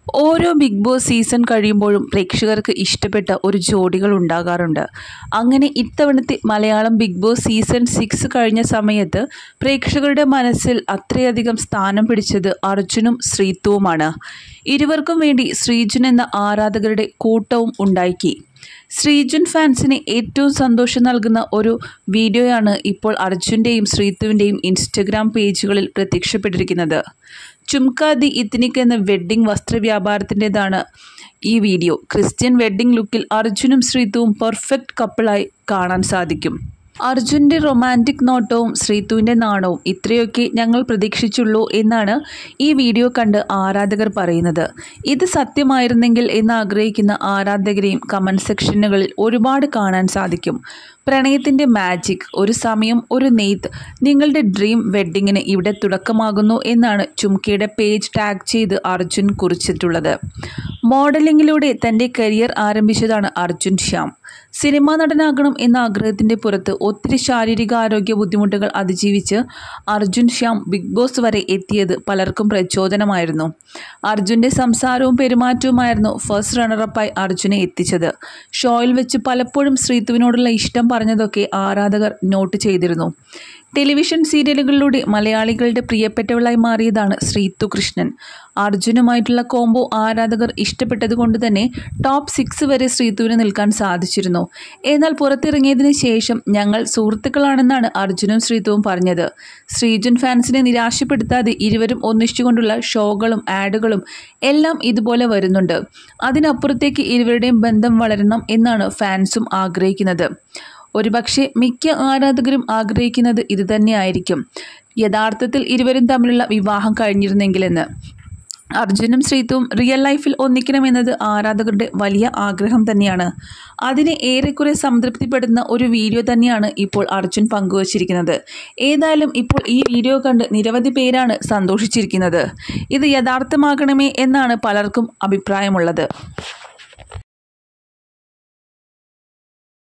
ഓരോ big Boss season കഴിയുമ്പോഴും പ്രേക്ഷകർക്ക് ഇഷ്ടപ്പെട്ട ഒരു ജോഡികൾ ഉണ്ടാകാറുണ്ട് അങ്ങനെ ഇത്തവണത്തെ Malayalam Bigg Boss season six കഴിഞ്ഞ സമയത്ത് പ്രേക്ഷകരുടെ മനസ്സിൽ അത്രയധികം സ്ഥാനം പിടിച്ചത് അർജുനും ശ്രീത്തുവുമാണ് ഇരുവർക്കും വേണ്ടി ശ്രീജുൻ എന്ന ആരാധകരുടെ കൂട്ടവും ഉണ്ടാക്കി ശ്രീജുൻ ഫാൻസിന് ഏറ്റവും സന്തോഷം നൽകുന്ന ഒരു വീഡിയോയാണ് ഇപ്പോൾ അർജുൻ്റെയും ശ്രീത്തുവിൻ്റെയും ഇൻസ്റ്റഗ്രാം പേജുകളിൽ പ്രത്യക്ഷപ്പെട്ടിരിക്കുന്നത് ചുംക ദി ഇത്നിക് എന്ന വെഡ്ഡിംഗ് വസ്ത്രവ്യാപാരത്തിൻ്റെതാണ് ഈ വീഡിയോ ക്രിസ്ത്യൻ വെഡ്ഡിംഗ് ലുക്കിൽ അർജുനും ശ്രീത്തുവും പെർഫെക്റ്റ് കപ്പിളായി കാണാൻ സാധിക്കും അർജുൻ്റെ റൊമാൻറ്റിക് നോട്ടവും ശ്രീത്തുവിൻ്റെ നാണവും ഇത്രയൊക്കെ ഞങ്ങൾ പ്രതീക്ഷിച്ചുള്ളൂ എന്നാണ് ഈ വീഡിയോ കണ്ട് ആരാധകർ പറയുന്നത് ഇത് സത്യമായിരുന്നെങ്കിൽ എന്ന് ആഗ്രഹിക്കുന്ന ആരാധകരെയും കമൻറ്റ് സെക്ഷനുകളിൽ ഒരുപാട് കാണാൻ സാധിക്കും പ്രണയത്തിൻ്റെ മാജിക് ഒരു സമയം ഒരു നെയ്ത്ത് നിങ്ങളുടെ ഡ്രീം വെഡ്ഡിങ്ങിന് ഇവിടെ തുടക്കമാകുന്നു എന്നാണ് ചുംകയുടെ പേജ് ടാഗ് ചെയ്ത് അർജുൻ കുറിച്ചിട്ടുള്ളത് മോഡലിങ്ങിലൂടെ തൻ്റെ കരിയർ ആരംഭിച്ചതാണ് അർജുൻ ശ്യാം സിനിമാ നടനാകണം എന്ന ആഗ്രഹത്തിൻ്റെ പുറത്ത് ഒത്തിരി ശാരീരിക ആരോഗ്യ ബുദ്ധിമുട്ടുകൾ അതിജീവിച്ച് അർജുൻ ശ്യാം ബിഗ് ബോസ് വരെ എത്തിയത് പലർക്കും പ്രചോദനമായിരുന്നു അർജുൻ്റെ സംസാരവും പെരുമാറ്റവുമായിരുന്നു ഫസ്റ്റ് റണ്ണറപ്പായി അർജുനെ എത്തിച്ചത് ഷോയിൽ വെച്ച് പലപ്പോഴും ശ്രീത്തുവിനോടുള്ള ഇഷ്ടം പറഞ്ഞതൊക്കെ ആരാധകർ നോട്ട് ചെയ്തിരുന്നു ടെലിവിഷൻ സീരിയലുകളിലൂടെ മലയാളികളുടെ പ്രിയപ്പെട്ടവളായി മാറിയതാണ് ശ്രീത്തു കൃഷ്ണൻ അർജുനുമായിട്ടുള്ള കോംബോ ആരാധകർ ഇഷ്ടപ്പെട്ടതുകൊണ്ട് തന്നെ ടോപ്പ് സിക്സ് വരെ ശ്രീത്തുവിന് നിൽക്കാൻ സാധിച്ചിരുന്നു എന്നാൽ പുറത്തിറങ്ങിയതിന് ശേഷം ഞങ്ങൾ സുഹൃത്തുക്കളാണെന്നാണ് അർജുനും ശ്രീത്തുവും പറഞ്ഞത് ശ്രീജുൻ ഫാൻസിനെ നിരാശപ്പെടുത്താതെ ഇരുവരും ഒന്നിച്ചുകൊണ്ടുള്ള ഷോകളും ആഡുകളും എല്ലാം ഇതുപോലെ വരുന്നുണ്ട് അതിനപ്പുറത്തേക്ക് ഇരുവരുടെയും ബന്ധം വളരണം എന്നാണ് ഫാൻസും ആഗ്രഹിക്കുന്നത് ഒരുപക്ഷെ മിക്ക ആരാധകരും ആഗ്രഹിക്കുന്നത് ഇതുതന്നെയായിരിക്കും യഥാർത്ഥത്തിൽ ഇരുവരും തമ്മിലുള്ള വിവാഹം കഴിഞ്ഞിരുന്നെങ്കിലെന്ന് അർജുനും ശ്രീത്തുവും റിയൽ ലൈഫിൽ ഒന്നിക്കണമെന്നത് ആരാധകരുടെ വലിയ ആഗ്രഹം തന്നെയാണ് അതിനെ ഏറെക്കുറെ സംതൃപ്തിപ്പെടുന്ന ഒരു വീഡിയോ തന്നെയാണ് ഇപ്പോൾ അർജുൻ പങ്കുവച്ചിരിക്കുന്നത് ഏതായാലും ഇപ്പോൾ ഈ വീഡിയോ കണ്ട് നിരവധി പേരാണ് സന്തോഷിച്ചിരിക്കുന്നത് ഇത് യഥാർത്ഥമാകണമേ എന്നാണ് പലർക്കും അഭിപ്രായമുള്ളത്